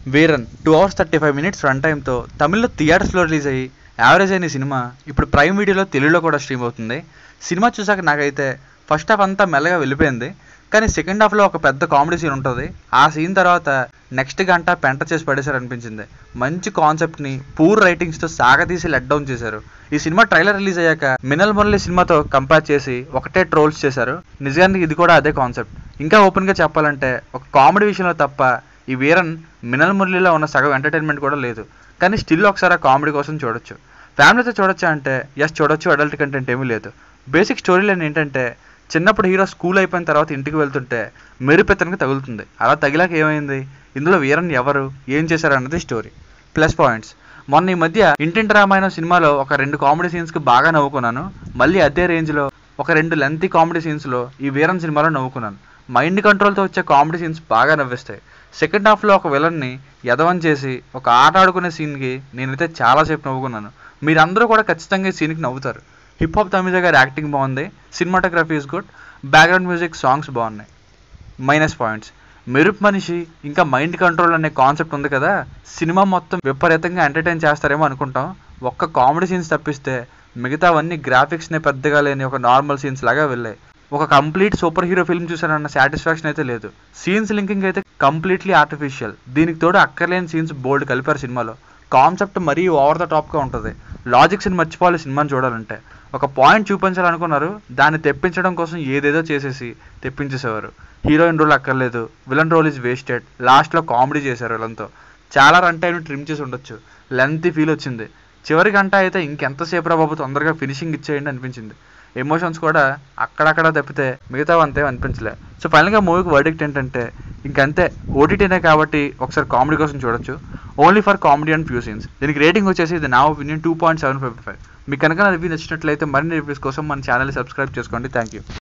వీరన్ two hours thirty five minutes run టైంతో తమిళ్లో థియేటర్స్లో రిలీజ్ అయ్యి యావరేజ్ అయిన ఈ సినిమా ఇప్పుడు ప్రైమ్ వీడియోలో తెలుగులో కూడా స్ట్రీమ్ అవుతుంది సినిమా చూసాక నాకైతే ఫస్ట్ హాఫ్ అంతా మెల్లగా వెళ్ళిపోయింది కానీ సెకండ్ హాఫ్లో ఒక పెద్ద కామెడీ సీన్ ఉంటుంది ఆ సీన్ తర్వాత నెక్స్ట్ గంట పెంట చేసి పడేశారు అనిపించింది మంచి కాన్సెప్ట్ని పూర్ రైటింగ్స్తో సాగతీసి లెట్ డౌన్ చేశారు ఈ సినిమా ట్రైలర్ రిలీజ్ అయ్యాక మినల్ మురళి సినిమాతో కంపేర్ చేసి ఒకటే ట్రోల్స్ చేశారు నిజానికి ఇది కూడా అదే కాన్సెప్ట్ ఇంకా ఓపెన్గా చెప్పాలంటే ఒక కామెడీ విషయంలో తప్ప ఈ వీరన్ మినల్ మురళిలో ఉన్న సగం ఎంటర్టైన్మెంట్ కూడా లేదు కానీ స్టిల్ ఒకసారి ఆ కామెడీ కోసం చూడొచ్చు ఫ్యామిలీతో చూడొచ్చా అంటే ఎస్ చూడొచ్చు అడల్ట్ కంటెంట్ ఏమీ లేదు బేసిక్ స్టోరీ లైన్ ఏంటంటే చిన్నప్పుడు హీరో స్కూల్ అయిపోయిన తర్వాత ఇంటికి వెళ్తుంటే మెరుపెత్తనికి తగులుతుంది అలా తగిలాక ఏమైంది ఇందులో వీరన్ ఎవరు ఏం చేశారు అన్నది స్టోరీ ప్లస్ పాయింట్స్ మొన్న ఈ మధ్య ఇంటింటి రామాయణం సినిమాలో ఒక రెండు కామెడీ సీన్స్కి బాగా నవ్వుకున్నాను మళ్ళీ అదే రేంజ్లో ఒక రెండు లెంతీ కామెడీ సీన్స్లో ఈ వీరన్ సినిమాలో నవ్వుకున్నాను మైండ్ కంట్రోల్తో వచ్చే కామెడీ సీన్స్ బాగా నవ్విస్తాయి సెకండ్ హాఫ్లో ఒక విలన్ని యదవం చేసి ఒక ఆట ఆడుకునే సీన్కి నేనైతే చాలాసేపు నవ్వుకున్నాను మీరందరూ కూడా ఖచ్చితంగా ఈ సీన్కి నవ్వుతారు హిప్ హాప్ తమిజ గారి యాక్టింగ్ బాగుంది cinematography is good background music songs బాగున్నాయి మైనస్ పాయింట్స్ మెరుపు మనిషి ఇంకా మైండ్ కంట్రోల్ అనే కాన్సెప్ట్ ఉంది కదా సినిమా మొత్తం విపరీతంగా ఎంటర్టైన్ చేస్తారేమో అనుకుంటాం ఒక్క కామెడీ సీన్స్ తప్పిస్తే మిగతావన్నీ గ్రాఫిక్స్నే పెద్దగా లేని ఒక నార్మల్ సీన్స్ లాగా వెళ్ళాయి ఒక కంప్లీట్ సూపర్ హీరో ఫిల్మ్ చూసానన్న సాటిస్ఫాక్షన్ అయితే లేదు సీన్స్ లింకింగ్ అయితే కంప్లీట్లీ ఆర్టిఫిషియల్ దీనికి తోడు అక్కర్లేని సీన్స్ బోల్డ్ కలిపారు సినిమాలో కాన్సెప్ట్ మరీ ఓవర్ ద టాప్గా ఉంటుంది లాజిక్స్ని మర్చిపోవాలి సినిమాని చూడాలంటే ఒక పాయింట్ చూపించాలనుకున్నారు దాన్ని తెప్పించడం కోసం ఏదేదో చేసేసి తెప్పించేసేవారు హీరోయిన్ రోల్ అక్కర్లేదు విలన్ రోల్ ఇస్ వేస్టెడ్ లాస్ట్లో కామెడీ చేశారు విలన్తో చాలా రన్ టైం ట్రిమ్ చేసి ఉండొచ్చు లెంత్ ఫీల్ వచ్చింది చివరి గంట అయితే ఇంకెంతసేపు రా బాబు తొందరగా ఫినిషింగ్ ఇచ్చేయండి అనిపించింది ఎమోషన్స్ కూడా అక్కడక్కడ తప్పితే మిగతా అంతే అనిపించలే సో ఫైనల్గా మూవీకి వర్డిక్ట్ ఏంటంటే ఇంకంతే ఓటీటీనే కాబట్టి ఒకసారి కామెడీ కోసం చూడొచ్చు only for comedy and few scenes దీనికి రేటింగ్ వచ్చేసి ఇది నా opinion two point seven five five మీకు కనుక నా రివ్యూ నచ్చినట్లయితే మరిన్ని రివ్యూస్ కోసం మన ఛానల్ సబ్స్క్రైబ్ చేసుకోండి థ్యాంక్ యూ